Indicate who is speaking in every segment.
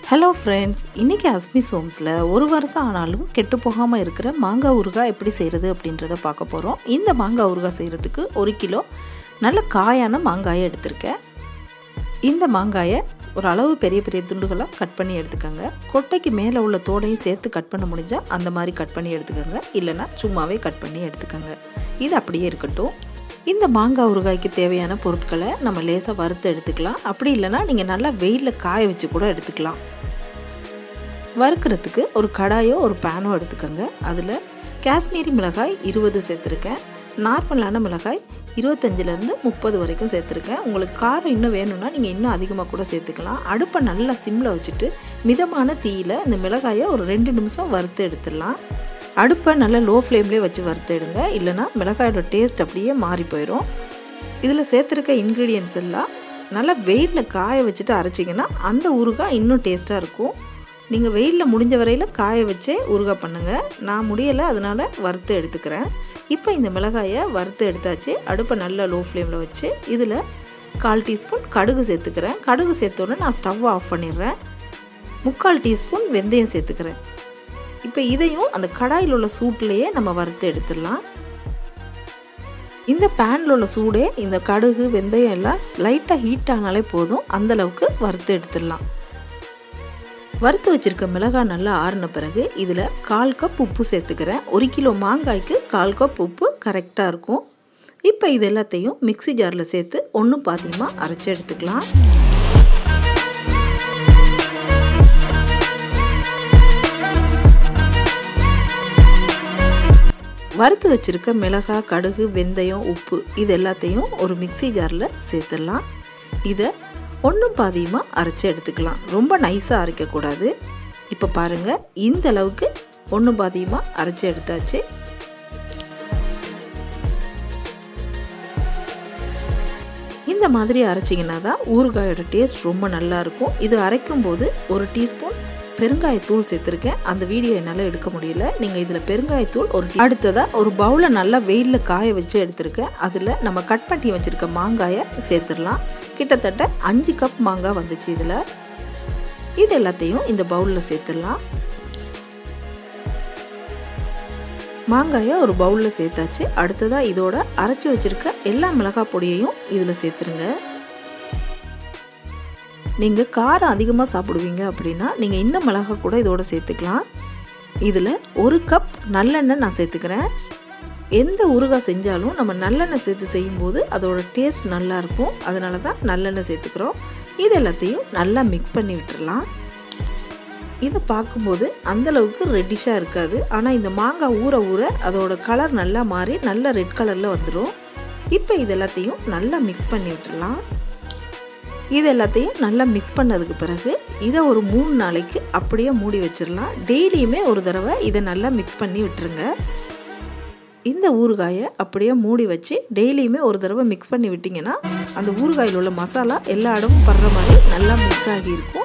Speaker 1: hello friends இன்றைக்கி அஸ்மி சோம்ஸில் ஒரு வருஷம் ஆனாலும் கெட்டு போகாமல் இருக்கிற மாங்காய் ஊறுகாய் எப்படி செய்கிறது அப்படின்றத பார்க்க போகிறோம் இந்த மாங்காய் ஊறுகாய் செய்கிறதுக்கு ஒரு கிலோ நல்ல காயான மாங்காயை எடுத்திருக்கேன் இந்த மாங்காயை ஒரு அளவு பெரிய பெரிய துண்டுகளாக கட் பண்ணி எடுத்துக்கோங்க கொட்டைக்கு மேலே உள்ள தோடையும் சேர்த்து கட் பண்ண முடிஞ்சால் அந்த மாதிரி கட் பண்ணி எடுத்துக்கோங்க இல்லைனா சும்மாவே கட் பண்ணி எடுத்துக்கோங்க இது அப்படியே இருக்கட்டும் இந்த மாங்காய் ஊறுகாய்க்கு தேவையான பொருட்களை நம்ம லேசாக வறுத்து எடுத்துக்கலாம் அப்படி இல்லைனா நீங்கள் நல்லா வெயிலில் காய வச்சு கூட எடுத்துக்கலாம் வறுக்கிறதுக்கு ஒரு கடாயோ ஒரு பேனோ எடுத்துக்கோங்க அதில் காஷ்மீரி மிளகாய் இருபது சேர்த்துருக்கேன் நார்மலான மிளகாய் இருபத்தஞ்சிலேருந்து முப்பது வரைக்கும் சேர்த்துருக்கேன் உங்களுக்கு காரம் இன்னும் வேணும்னா நீங்கள் இன்னும் அதிகமாக கூட சேர்த்துக்கலாம் அடுப்பை நல்லா சிம்மில் வச்சுட்டு மிதமான தீயில் இந்த மிளகாயை ஒரு ரெண்டு நிமிஷம் வறுத்து எடுத்துடலாம் அடுப்பை நல்லா லோ ஃப்ளேம்லேயே வச்சு வறுத்து எடுங்க இல்லைனா மிளகாயோட டேஸ்ட் அப்படியே மாறி போயிடும் இதில் சேர்த்துருக்க இன்க்ரீடியன்ஸ் எல்லாம் நல்லா வெயிலில் காய வச்சுட்டு அரைச்சிங்கன்னா அந்த ஊறுகாய் இன்னும் டேஸ்ட்டாக இருக்கும் நீங்கள் வெயிலில் முடிஞ்ச வரையில் காய வச்சே ஊறுகாய் பண்ணுங்கள் நான் முடியலை அதனால் வறுத்து எடுத்துக்கிறேன் இப்போ இந்த மிளகாயை வறுத்து எடுத்தாச்சு அடுப்பை நல்லா லோ ஃப்ளேமில் வச்சு இதில் கால் டீஸ்பூன் கடுகு சேர்த்துக்கிறேன் கடுகு சேர்த்தோன்னே நான் ஸ்டவ் ஆஃப் பண்ணிடுறேன் முக்கால் டீஸ்பூன் வெந்தயம் சேர்த்துக்கிறேன் இப்போ இதையும் அந்த கடாயில் உள்ள சூட்லேயே நம்ம வறுத்து எடுத்துடலாம் இந்த பேனில் உள்ள சூடே இந்த கடுகு வெந்தயம் எல்லாம் லைட்டாக ஹீட் ஆனாலே போதும் அந்தளவுக்கு வறுத்து எடுத்துடலாம் வறுத்து வச்சுருக்க மிளகாய் நல்லா ஆறின பிறகு இதில் கால் கப் உப்பு சேர்த்துக்கிறேன் ஒரு கிலோ மாங்காய்க்கு கால் கப் உப்பு கரெக்டாக இருக்கும் இப்போ இது எல்லாத்தையும் மிக்சி ஜாரில் சேர்த்து ஒன்று பாதியமாக அரைச்சி எடுத்துக்கலாம் வறுத்து வச்சுருக்க மிளகாய் கடுகு வெந்தயம் உப்பு இது எல்லாத்தையும் ஒரு மிக்சி ஜாரில் சேர்த்துடலாம் இதை ஒன்றும் பாதியமாக அரைச்சி எடுத்துக்கலாம் ரொம்ப நைஸாக அரைக்கக்கூடாது இப்போ பாருங்கள் இந்த அளவுக்கு ஒன்றும் பாதியமாக அரைச்சி எடுத்தாச்சு இந்த மாதிரி அரைச்சிங்கன்னா தான் ஊறுகாயோட டேஸ்ட் ரொம்ப நல்லாயிருக்கும் இது அரைக்கும் போது ஒரு டீஸ்பூன் பெருங்காயத்தூள் சேர்த்துருக்கேன் அந்த வீடியோ என்னால் எடுக்க முடியல நீங்கள் இதில் பெருங்காயத்தூள் ஒரு அடுத்ததாக ஒரு பவுலை நல்லா வெயிலில் காய வச்சு எடுத்திருக்கேன் அதில் நம்ம கட் பண்ணி வச்சுருக்க மாங்காயை சேர்த்துடலாம் கிட்டத்தட்ட அஞ்சு கப் மாங்காய் வந்துச்சு இதில் இது எல்லாத்தையும் இந்த பவுலில் சேர்த்துடலாம் மாங்காயை ஒரு பவுலில் சேர்த்தாச்சு அடுத்ததாக இதோட அரைச்சி வச்சுருக்க எல்லா மிளகாய் பொடியையும் இதில் சேர்த்துருங்க நீங்கள் காரம் அதிகமாக சாப்பிடுவீங்க அப்படின்னா நீங்கள் இன்னும் மிளகாய் கூட இதோட சேர்த்துக்கலாம் இதில் ஒரு கப் நல்லெண்ணெய் நான் சேர்த்துக்கிறேன் எந்த ஊறுகாய் செஞ்சாலும் நம்ம நல்லெண்ணெய் சேர்த்து செய்யும்போது அதோட டேஸ்ட் நல்லாயிருக்கும் அதனால தான் நல்லெண்ணெய் சேர்த்துக்கிறோம் இது எல்லாத்தையும் நல்லா மிக்ஸ் பண்ணி விட்டுறலாம் இதை பார்க்கும்போது அந்தளவுக்கு ரெட்டிஷாக இருக்காது ஆனால் இந்த மாங்காய் ஊற ஊற அதோட கலர் நல்லா மாறி நல்ல ரெட் கலரில் வந்துடும் இப்போ இது எல்லாத்தையும் நல்லா மிக்ஸ் பண்ணி விட்டுடலாம் இது எல்லாத்தையும் நல்லா மிக்ஸ் பண்ணதுக்கு பிறகு இதை ஒரு மூணு நாளைக்கு அப்படியே மூடி வச்சிடலாம் டெய்லியுமே ஒரு தடவை இதை நல்லா மிக்ஸ் பண்ணி விட்டுருங்க இந்த ஊறுகாயை அப்படியே மூடி வச்சு டெய்லியுமே ஒரு தடவை மிக்ஸ் பண்ணி விட்டிங்கன்னா அந்த ஊறுகாயில் உள்ள மசாலா எல்லா இடமும் படுற மாதிரி நல்லா மிக்ஸ் ஆகி இருக்கும்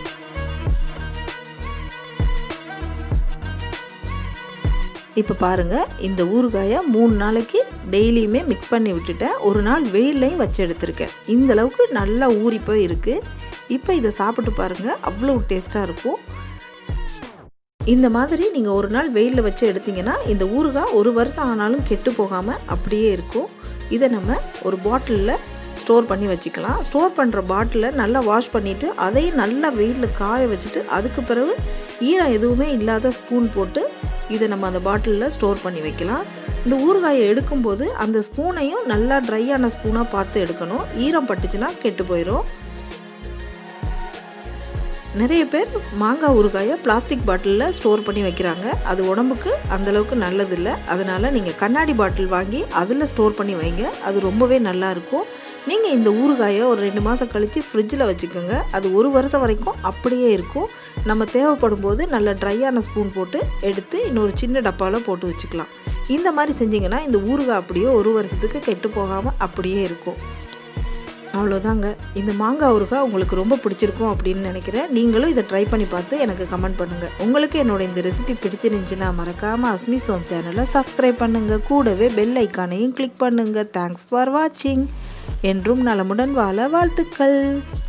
Speaker 1: இப்போ பாருங்கள் இந்த ஊறுகாயை மூணு நாளைக்கு டெய்லியுமே மிக்ஸ் பண்ணி விட்டுட்டேன் ஒரு நாள் வெயிலையும் வச்சு எடுத்திருக்கேன் இந்த அளவுக்கு நல்லா ஊறி போய் இருக்குது இப்போ இதை சாப்பிட்டு பாருங்கள் அவ்வளோ டேஸ்ட்டாக இருக்கும் இந்த மாதிரி நீங்கள் ஒரு நாள் வெயிலில் வச்சு எடுத்திங்கன்னா இந்த ஊறுகாய் ஒரு வருஷம் ஆனாலும் கெட்டு போகாமல் அப்படியே இருக்கும் இதை நம்ம ஒரு பாட்டிலில் ஸ்டோர் பண்ணி வச்சுக்கலாம் ஸ்டோர் பண்ணுற பாட்டிலை நல்லா வாஷ் பண்ணிவிட்டு அதையும் நல்லா வெயிலில் காய வச்சுட்டு அதுக்கு பிறகு ஈரம் எதுவுமே இல்லாத ஸ்பூன் போட்டு இதை நம்ம அந்த பாட்டிலில் ஸ்டோர் பண்ணி வைக்கலாம் இந்த ஊறுகாயை எடுக்கும்போது அந்த ஸ்பூனையும் நல்லா ட்ரையான ஸ்பூனாக பார்த்து எடுக்கணும் ஈரம் பட்டுச்சுன்னா கெட்டு போயிடும் நிறைய பேர் மாங்காய் ஊறுகாயை பிளாஸ்டிக் பாட்டிலில் ஸ்டோர் பண்ணி வைக்கிறாங்க அது உடம்புக்கு அந்தளவுக்கு நல்லதில்லை அதனால் நீங்கள் கண்ணாடி பாட்டில் வாங்கி அதில் ஸ்டோர் பண்ணி வைங்க அது ரொம்பவே நல்லாயிருக்கும் நீங்கள் இந்த ஊறுகாயை ஒரு ரெண்டு மாதம் கழித்து ஃப்ரிட்ஜில் வச்சுக்கோங்க அது ஒரு வருஷம் வரைக்கும் அப்படியே இருக்கும் நம்ம தேவைப்படும் போது நல்ல ட்ரையான ஸ்பூன் போட்டு எடுத்து இன்னொரு சின்ன டப்பாவில் போட்டு வச்சுக்கலாம் இந்த மாதிரி செஞ்சிங்கன்னா இந்த ஊறுகாய் அப்படியே ஒரு வருஷத்துக்கு கெட்டு போகாமல் அப்படியே இருக்கும் அவ்வளோதாங்க இந்த மாங்காய் ஊறுகாய் உங்களுக்கு ரொம்ப பிடிச்சிருக்கும் அப்படின்னு நினைக்கிறேன் நீங்களும் இதை ட்ரை பண்ணி பார்த்து எனக்கு கமெண்ட் பண்ணுங்கள் உங்களுக்கு என்னோட இந்த ரெசிபி பிடிச்சிருந்துச்சுன்னா மறக்காமல் அஸ்மி சோம் சேனலை சப்ஸ்கிரைப் பண்ணுங்கள் கூடவே பெல் ஐக்கானையும் கிளிக் பண்ணுங்கள் தேங்க்ஸ் ஃபார் வாட்சிங் என்றும் நலமுடன் வாழ வாழ்த்துக்கள்